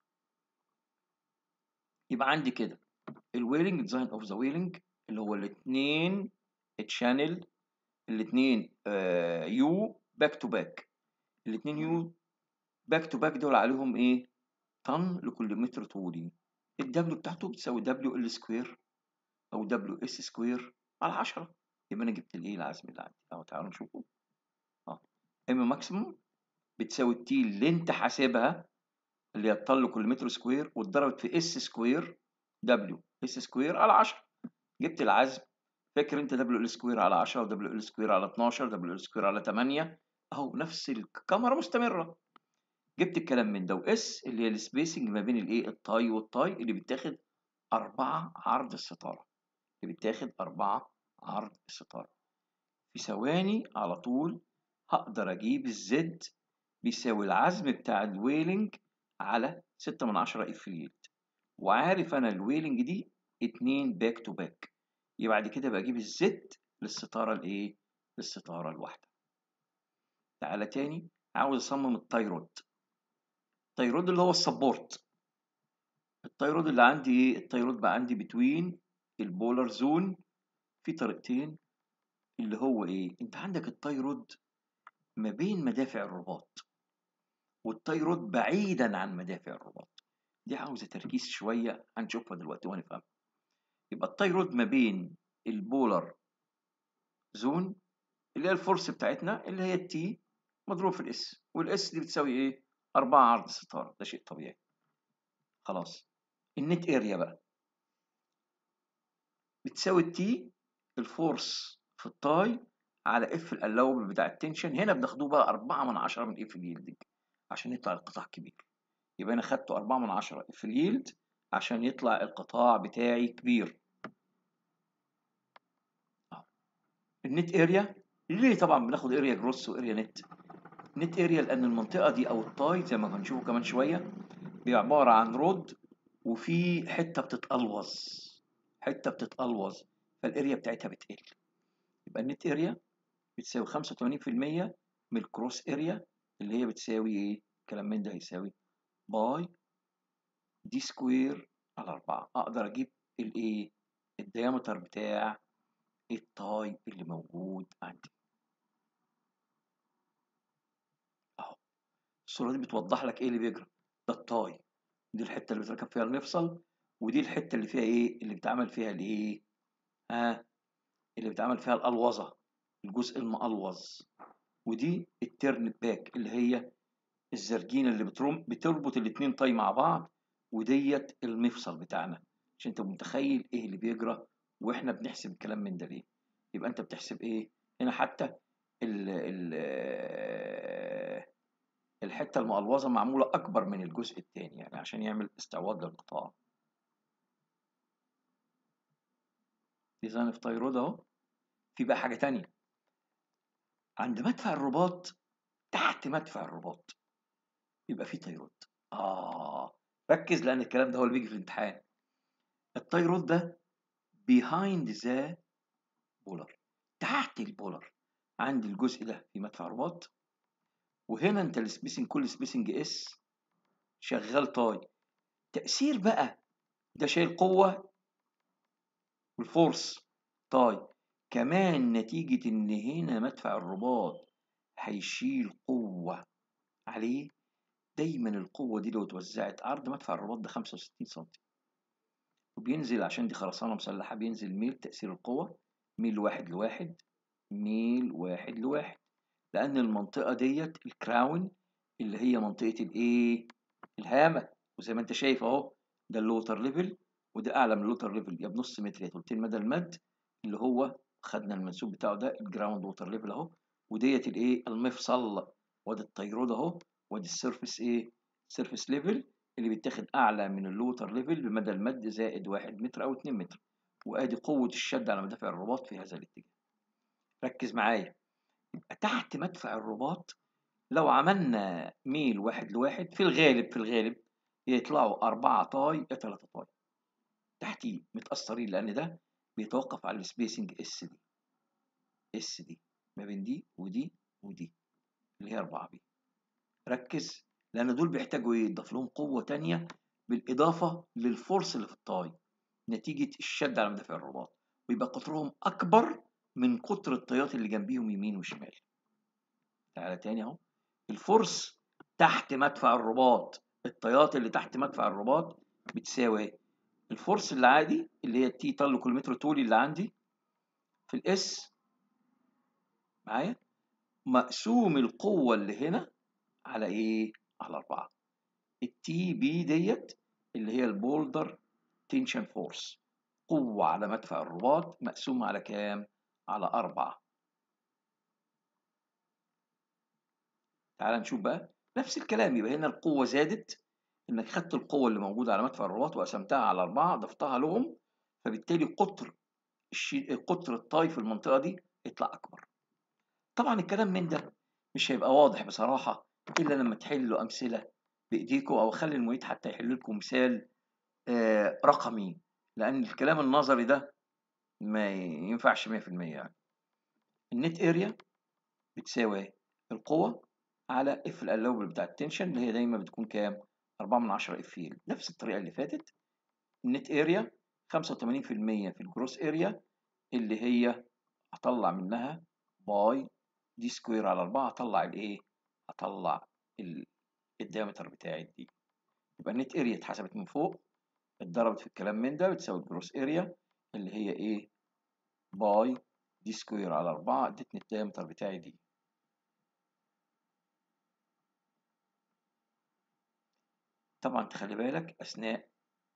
يبقى عندي كده الويلنج ديزاين اوف ذا ويلنج اللي هو الاثنين تشانل الاثنين يو باك تو باك الاثنين يو باك تو باك دول عليهم ايه طن لكل متر طولي الدبليو بتاعته بتساوي دبليو ال سكوير او دبليو اس سكوير على 10 يبقى انا جبت الايه العزم اللي عندي اهو تعالوا نشوفه اه ام ماكسيموم بتساوي التي اللي انت حاسبها اللي هي الطل كل متر سكوير واتضربت في اس سكوير دبليو اس سكوير على 10 جبت العزم فاكر انت دبليو ال سكوير على 10 ودبليو ال سكوير على 12 دبليو ال سكوير على 8 اهو نفس الكاميرا مستمره جبت الكلام من ده واس اللي هي السبيسنج ما بين الايه التاي والتاي اللي بيتاخد 4 عرض الستاره اللي بيتاخد 4 عرض الستاره في ثواني على طول هقدر اجيب الزد بيساوي العزم بتاع الويلنج على 6 من 10 اف يلد وعارف انا الويلنج دي 2 باك تو باك يبقى بعد كده بجيب الزد للستاره الايه للستاره الواحده تعالى تاني عاوز اصمم التايرود التايرود اللي هو السبورت التايرود اللي عندي ايه التايرود بقى عندي بتوين البولر زون في طريقتين اللي هو ايه انت عندك التايرود ما بين مدافع الرباط والتايرود بعيدا عن مدافع الرباط دي عاوزه تركيز شويه هنشوفها دلوقتي وهنفهمها يبقى التايرود ما بين البولر زون اللي هي الفورس بتاعتنا اللي هي التي مضروب في الاس والاس دي بتساوي ايه 4 عرض ستاره ده شيء طبيعي خلاص النت اريا بقى بتساوي التي الفورس في التاي على اف الالاوبل بتاع التنشن هنا بناخدوه بقى 4 من 10 من اف اليلد عشان يطلع القطاع كبير يبقى انا خدته 4 من 10 اف اليلد عشان يطلع القطاع بتاعي كبير النت اريا ليه طبعا بناخد اريا جروس واريا نت نت اريا لان المنطقه دي او التاي زي ما هنشوفه كمان شويه هي عباره عن رود وفي حته بتتقلوظ حته بتتقلوظ فالاريا بتاعتها بتقل يبقى النت اريا بتساوي 85% من الكروس اريا اللي هي بتساوي ايه الكلام من ده هيساوي باي دي سكوير على 4 اقدر اجيب الايه الديامتر بتاع التاي اللي موجود عندي اهو الصوره دي بتوضح لك ايه اللي بيجرى ده التاي دي الحته اللي بتركب فيها المفصل ودي الحته اللي فيها ايه اللي بتعمل فيها الايه ها اللي بتعمل فيها الالوظه الجزء المقلوظ ودي الترن باك اللي هي الزرجينه اللي بترم بتربط الاتنين طي مع بعض وديت المفصل بتاعنا عشان تبقى متخيل ايه اللي بيجرى واحنا بنحسب الكلام من ده ليه يبقى انت بتحسب ايه هنا حتى ال ال الحته المقلوظه معموله اكبر من الجزء الثاني يعني عشان يعمل استعواض للقطاع ديزاين في تايرود اهو في بقى حاجه تانية عند مدفع الرباط تحت مدفع الرباط يبقى في تايرود اه ركز لان الكلام ده هو اللي بيجي في الامتحان التايرود ده behind the بولر تحت البولر عندي الجزء ده في مدفع رباط وهنا انت السبيسنج كل سبيسنج اس شغال تاي تأثير بقى ده شايل قوة والفورس تاي كمان نتيجة ان هنا مدفع الرباط هيشيل قوة عليه دايما القوة دي لو اتوزعت عرض مدفع الرباط ده 65 سم وبينزل عشان دي خرسانة مسلحة بينزل ميل تأثير القوة ميل واحد لواحد ميل واحد لواحد لأن المنطقة ديت الكراون اللي هي منطقة الإيه؟ الهامة وزي ما أنت شايف أهو ده اللوتر ليفل وده أعلى من اللوتر ليفل يا بنص متر يا تلتين مدى المد اللي هو خدنا المنسوب بتاعه ده الجراوند ووتر ليفل أهو وديت الإيه؟ المفصل وادي التيرود أهو وادي السيرفس إيه؟ سيرفس ليفل اللي بيتاخد أعلى من اللوتر ليفل بمدى المد زائد واحد متر أو اتنين متر وآدي قوة الشد على مدافع الرباط في هذا الاتجاه ركز معايا يبقى تحت مدفع الرباط لو عملنا ميل واحد لواحد في الغالب في الغالب يطلعوا أربعة طاي يا تلاتة طاي تحتيه متأثرين لأن ده بيتوقف على السبيسنج اس دي اس دي ما بين دي ودي ودي اللي هي أربعة بي ركز لأن دول بيحتاجوا يضاف لهم قوة تانية بالإضافة للفورس اللي في الطاي نتيجة الشد على مدافع الرباط ويبقى قطرهم أكبر من قطر الطيات اللي جنبيهم يمين وشمال تعالى تاني اهو الفرس تحت مدفع الرباط الطيات اللي تحت مدفع الرباط بتساوي الفرس العادي اللي هي التي طل كل متر طولي اللي عندي في الاس معايا مقسوم القوة اللي هنا على ايه على أربعة التي بي ديت اللي هي البولدر تنشن فورس قوة على مدفع الرباط مقسومة على كام على أربعة تعال نشوف بقى نفس الكلام يبقى هنا القوة زادت انك خدت القوة اللي موجودة على مدفع الرباط وقسمتها على أربعة ضفتها لهم فبالتالي قطر الشي... قطر الطاي في المنطقة دي يطلع أكبر طبعا الكلام من ده مش هيبقى واضح بصراحة إلا لما تحلوا أمثلة بإيديكم أو خلي المعيد حتى يحل لكم مثال آه رقمي لأن الكلام النظري ده ما ينفعش 100% يعني النت اريا بتساوي القوة على اف الالوبل بتاع التنشن اللي هي دايما بتكون كام 4 من 10 اف يل نفس الطريقة اللي فاتت النت اريا 85% في الجروس اريا اللي هي هطلع منها باي دي سكوير على 4 هطلع الايه هطلع الديامتر بتاعي دي يبقى النت اريا اتحسبت من فوق اتضربت في الكلام من ده بتساوي الجروس اريا اللي هي ايه باي دي سكوير على 4 ادتني الديامتر بتاعي دي طبعا تخلي بالك اثناء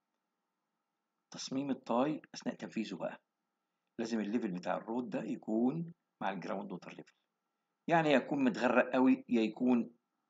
تصميم التاي اثناء تنفيذه بقى لازم الليفل بتاع الرود ده يكون مع الجراوند ووتر ليفل يعني يا يكون متغرق قوي يا يكون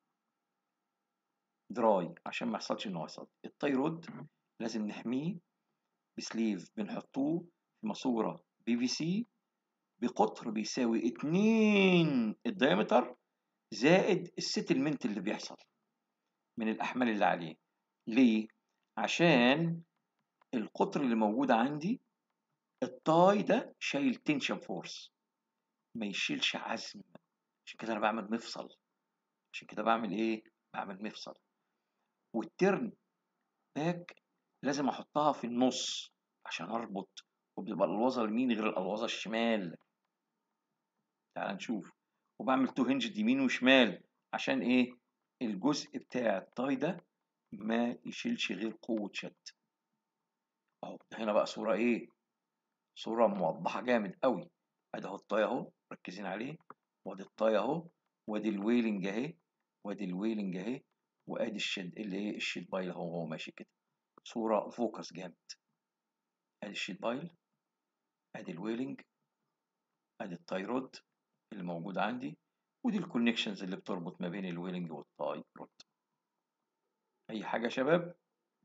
دراي عشان ما يحصلش انه يصل التاي رود لازم نحميه بسليف بنحطوه في ماسوره بي في سي بقطر بيساوي اتنين الدايمتر زائد السيتلمنت اللي بيحصل من الأحمال اللي عليه ليه؟ عشان القطر اللي موجود عندي الطاي ده شايل تنشن فورس ما يشيلش عزم عشان كده انا بعمل مفصل عشان كده بعمل ايه بعمل مفصل والترن باك لازم احطها في النص عشان اربط وبتبقى الالوظه اليمين غير الالوظه الشمال تعال نشوف وبعمل تو هنج يمين وشمال عشان ايه الجزء بتاع الطاي ده ما يشيلش غير قوة شد اهو هنا بقى صورة ايه صورة موضحة جامد قوي ادي اهو الطاي اهو مركزين عليه وادي الطاي اهو وادي الويلنج اهي وادي الويلنج اهي وادي الشد اللي ايه الشيت بايل اهو هو ماشي كده صورة فوكس جامد ادي الشيت بايل ادي الويلنج ادي التايرود اللي موجود عندي ودي الكونكشنز اللي بتربط ما بين الويلنج والتاي رود اي حاجه يا شباب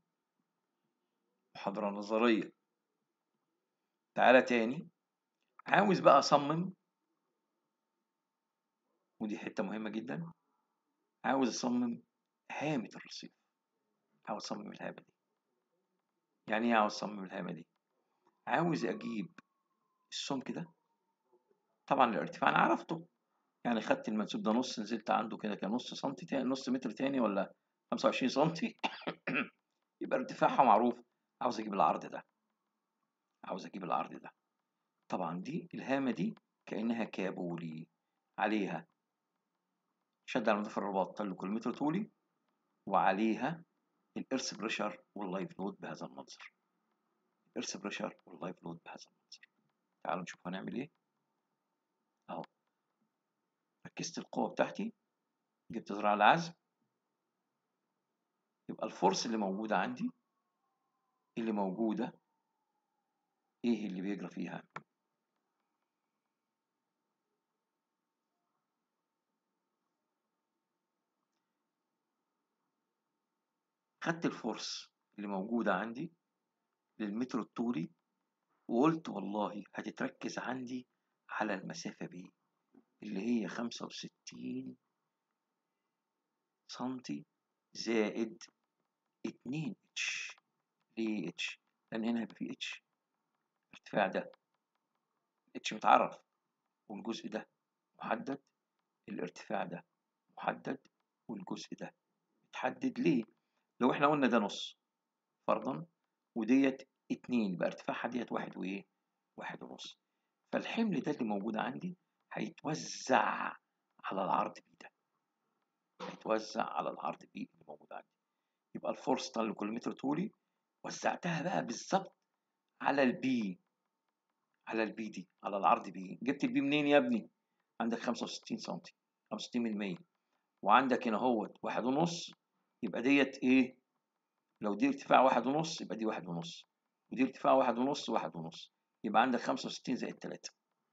محاضره نظريه تعالى تاني عاوز بقى اصمم ودي حته مهمه جدا عاوز اصمم هامه الرصيف عاوز اصمم الهامه دي يعني ايه عاوز اصمم الهامه دي عاوز اجيب السمك ده طبعا الارتفاع انا عرفته يعني خدت المنسوب ده نص نزلت عنده كده كان نص سنتي تاني نص متر تاني ولا 25 سنتي يبقى ارتفاعها معروف عاوز اجيب العرض ده عاوز اجيب العرض ده طبعا دي الهامة دي كأنها كابولي عليها شد على مضيف الرباط طل كل متر طولي وعليها الارث بريشر واللايف لود بهذا المنظر الارث بريشر واللايف لود بهذا المنظر تعالوا نشوف هنعمل ايه اهو ركزت القوة بتاعتي جبت ذراع العزم يبقى الفورس اللي موجودة عندي اللي موجودة ايه اللي بيجرى فيها خدت الفورس اللي موجودة عندي للمتر الطولي وقلت والله هتتركز عندي على المسافة بي اللي هي خمسة وستين سنتي زائد اتنين اتش ليه اتش؟ لأن هنا هيبقى فيه اتش الارتفاع ده اتش متعرف والجزء ده محدد الارتفاع ده محدد والجزء ده متحدد ليه؟ لو احنا قلنا ده نص فرضا وديت اتنين يبقى ارتفاعها ديت واحد وايه؟ واحد ونص فالحمل ده اللي موجود عندي هيتوزع على العرض بي ده هيتوزع على العرض بي اللي موجود عندي يبقى الفورس طن لكل متر طولي وزعتها بقى بالظبط على البي على البي دي على العرض بي جبت البي منين يا ابني عندك 65 سم 65 من 100 وعندك هنا اهوت واحد ونص يبقى ديت ايه لو دي ارتفاع واحد ونص يبقى دي واحد ونص ودي ارتفاع واحد ونص واحد ونص يبقى عندك 65 زائد 3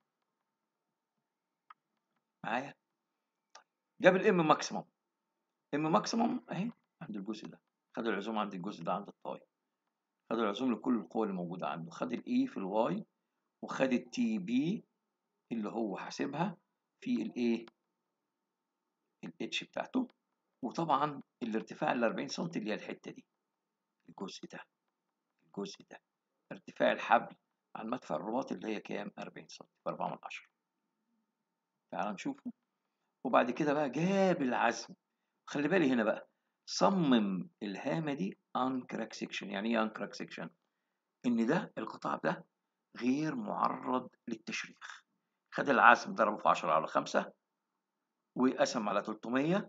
معايا جاب الام ماكسيموم ام ماكسيموم اهي عند الجزء ده خد العزوم عند الجزء ده عند الطاي خد العزوم لكل القوى اللي موجوده عنده خد الاي في الواي وخد التي بي اللي هو حاسبها في الايه الاتش بتاعته وطبعا الارتفاع ال 40 سم اللي هي الحته دي الجزء ده الجزء ده ارتفاع الحبل عن مدفع الرباط اللي هي كام 40 سم ب 4 من 10 تعال نشوفه وبعد كده بقى جاب العزم خلي بالي هنا بقى صمم الهامه دي ان كراك سيكشن يعني ايه ان كراك سيكشن ان ده القطاع ده غير معرض للتشريخ خد العزم ضربه في 10 على 5 وقسم على 300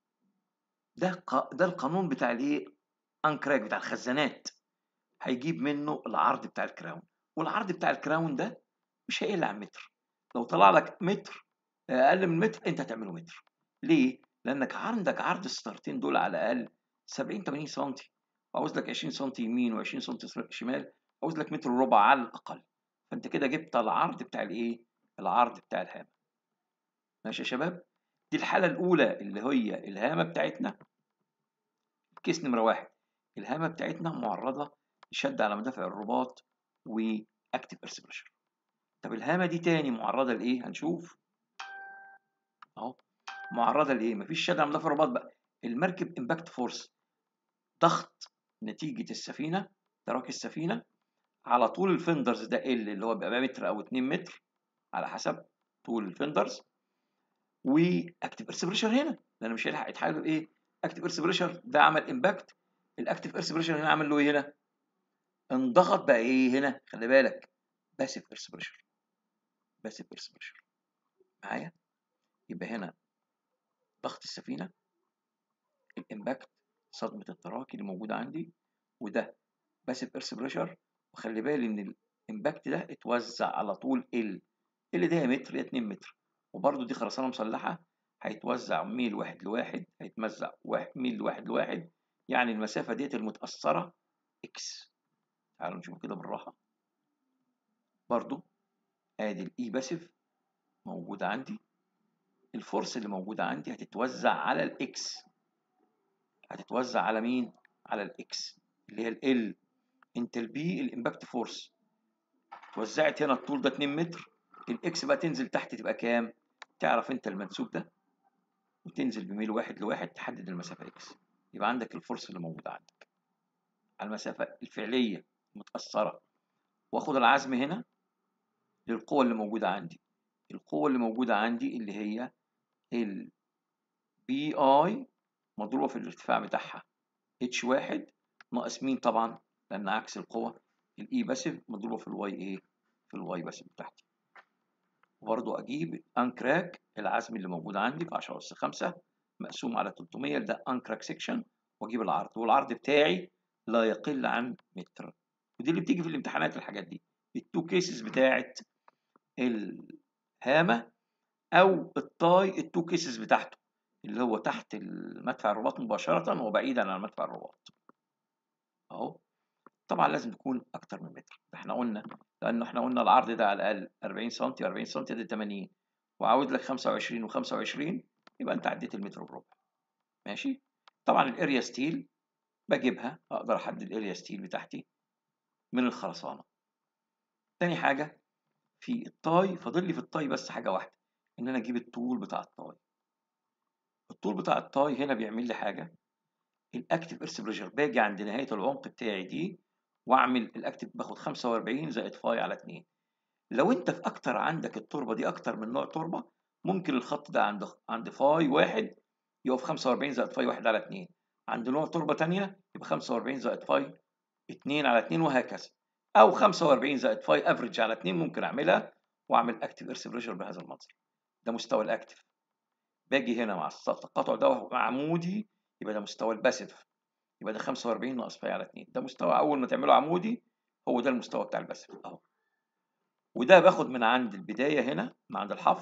ده ق... ده القانون بتاع الايه انكراك بتاع الخزانات هيجيب منه العرض بتاع الكراون والعرض بتاع الكراون ده مش هيقل عن متر لو طلع لك متر اقل من متر انت هتعمله متر ليه لانك عندك عرض الستارتين دول على الاقل 70 80 سم وعاوز لك 20 سم يمين و20 سم شمال عاوز لك متر وربع على الاقل فانت كده جبت العرض بتاع الايه العرض بتاع الهامه ماشي يا شباب دي الحاله الاولى اللي هي الهامه بتاعتنا كيس نمره واحد الهامه بتاعتنا معرضه لشد على مدافع الرباط واكتف ايرث بريشر طب الهامه دي تاني معرضه لايه هنشوف اهو معرضه لايه مفيش شد على مدافع الرباط بقى المركب امباكت فورس ضغط نتيجه السفينه تراك السفينه على طول الفندرز ده ال اللي هو بيبقى متر او 2 متر على حسب طول الفندرز واكتف ايرث بريشر هنا لان مش هيلحق يتحول ايه اكتف ايرث بريشر ده عمل امباكت الاكتف ايرث بريشر هنا عمل له ايه هنا انضغط بقى ايه هنا خلي بالك باسيف ايرث بريشر باسيف ايرث بريشر معايا يبقى هنا ضغط السفينه الامباكت صدمه التراكي اللي موجوده عندي وده باسيف ايرث بريشر وخلي بالي ان الامباكت ده اتوزع على طول ال ال ده متر يا 2 متر وبرده دي خرسانه مسلحه هيتوزع ميل واحد لواحد هيتمزع واحد ميل لواحد لواحد يعني المسافه ديت المتاثره اكس تعالوا نشوف كده بالراحه برضو ادي الاي باسيف موجوده عندي الفورس اللي موجوده عندي هتتوزع على الاكس هتتوزع على مين على الاكس اللي هي ال انت البي الامباكت فورس اتوزعت هنا الطول ده 2 متر الاكس بقى تنزل تحت تبقى كام تعرف انت المنسوب ده وتنزل بميل واحد لواحد تحدد المسافه اكس يبقى عندك الفورس اللي موجوده عندك على المسافه الفعليه متاثره واخد العزم هنا للقوه اللي موجوده عندي القوه اللي موجوده عندي اللي هي ال بي اي مضروبه في الارتفاع بتاعها اتش واحد ناقص مين طبعا لان عكس القوه الاي باسيف مضروبه في الواي ايه في الواي باسيف بتاعتي وبرضه اجيب انكراك العزم اللي موجود عندي في 10 اس 5 مقسوم على 300 ده انكراك سيكشن واجيب العرض والعرض بتاعي لا يقل عن متر ودي اللي بتيجي في الامتحانات الحاجات دي التو كيسز بتاعت الهامه او الطاي التو كيسز بتاعته اللي هو تحت المدفع الرباط مباشره وبعيدا عن مدفع الرباط اهو طبعا لازم يكون اكتر من متر احنا قلنا لانه احنا قلنا العرض ده على الاقل 40 سم 40 سم ده 80 وعاوز لك 25 و25 يبقى انت عديت المتر وربع ماشي طبعا الاريا ستيل بجيبها اقدر احدد الاريا ستيل بتاعتي من الخرسانه تاني حاجه في الطاي فاضل لي في الطاي بس حاجه واحده ان انا اجيب الطول بتاع الطاي الطول بتاع الطاي هنا بيعمل لي حاجه الاكتف ايرث بريشر باجي عند نهايه العمق بتاعي دي واعمل الاكتف باخد 45 زائد فاي على 2 لو انت في اكتر عندك التربه دي اكتر من نوع تربه ممكن الخط ده عند عند فاي واحد يقف 45 زائد فاي واحد على 2 عند نوع تربه ثانيه يبقى 45 زائد فاي 2 على 2 وهكذا او 45 زائد فاي افريج على 2 ممكن اعملها واعمل اكتف ايرث بريشر بهذا المنظر ده مستوى الاكتف باجي هنا مع التقاطع ده عمودي يبقى ده مستوى الباسيف يبقى ده 45 ناقص فاي على 2 ده مستوى اول ما تعمله عمودي هو ده المستوى بتاع الباسيف اهو وده باخد من عند البدايه هنا من عند الحفر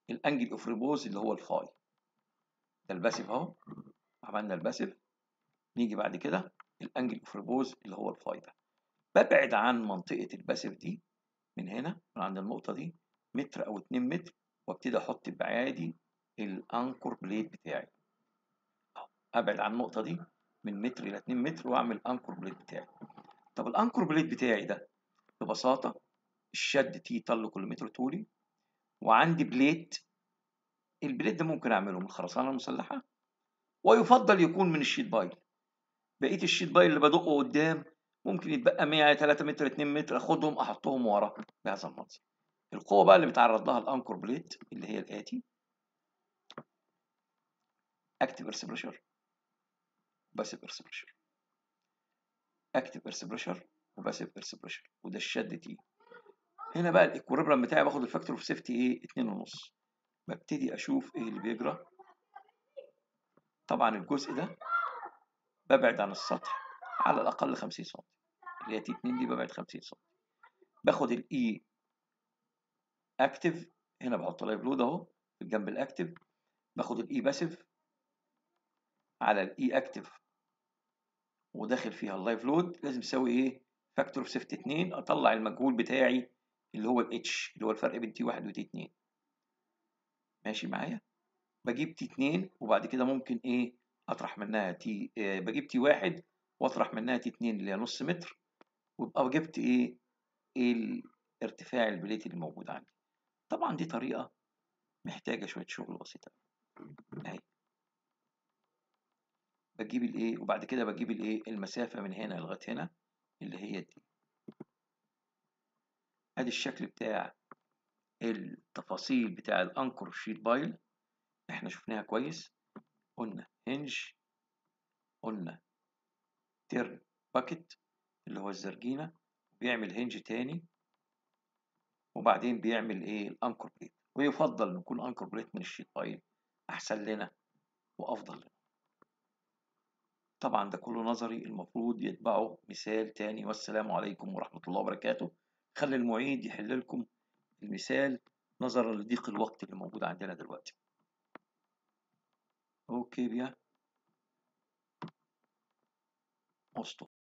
الانجل اوف ريبوز اللي هو الفاي ده الباسيف اهو عملنا الباسيف نيجي بعد كده الانجل اوف ريبوز اللي هو الفاي ده ببعد عن منطقه الباسيف دي من هنا من عند النقطه دي متر او 2 متر وابتدي احط بعادي الانكور بليد بتاعي أهو. ابعد عن النقطه دي من متر الى 2 متر واعمل انكور بليد بتاعي طب الانكور بليد بتاعي ده ببساطه الشد تي طل كل متر طولي وعندي بليت البليت ده ممكن اعمله من الخرسانه المسلحه ويفضل يكون من الشيت بايل بقيه الشيت بايل اللي بدقه قدام ممكن يتبقى 100 3 متر 2 متر اخدهم احطهم ورا بهذا المنظر القوه بقى اللي بيتعرض لها الانكور بليت اللي هي الاتي اكتف ايرث بريشر باسيف ايرث بريشر اكتف ايرث بريشر وباسيف ايرث بريشر وده الشد تي هنا بقى الايكوريبرم بتاعي باخد الفاكتور اوف سيفتي ايه 2 ونص ببتدي اشوف ايه اللي بيجرى طبعا الجزء ده ببعد عن السطح على الاقل 50 سم اللي هي تي 2 دي ببعد 50 سم باخد الاي اكتف هنا بحط لايف لود اهو في الجنب الاكتف باخد الاي باسيف على الاي اكتف وداخل فيها اللايف لود لازم يساوي ايه فاكتور اوف سيفتي 2 اطلع المجهول بتاعي اللي هو الاتش اللي هو الفرق بين تي 1 وتي 2 ماشي معايا بجيب تي 2 وبعد كده ممكن ايه اطرح منها تي آه بجيب تي 1 واطرح منها تي 2 اللي هي نص متر ويبقى جبت ايه ايه ارتفاع البليت اللي موجود عندي طبعا دي طريقه محتاجه شويه شغل بسيط اهي بجيب الايه وبعد كده بجيب الايه المسافه من هنا لغايه هنا اللي هي دي ادي الشكل بتاع التفاصيل بتاع الانكر شيت بايل احنا شفناها كويس قلنا هنج قلنا تيرن باكت اللي هو الزرجينة بيعمل هنج تاني وبعدين بيعمل ايه الانكر بليت ويفضل نكون انكر بليت من الشيت بايل احسن لنا وافضل لنا طبعا ده كله نظري المفروض يتبعه مثال تاني والسلام عليكم ورحمة الله وبركاته خلي المعيد يحل لكم المثال نظرا لضيق الوقت اللي موجود عندنا دلوقتي اوكي بيا اسطو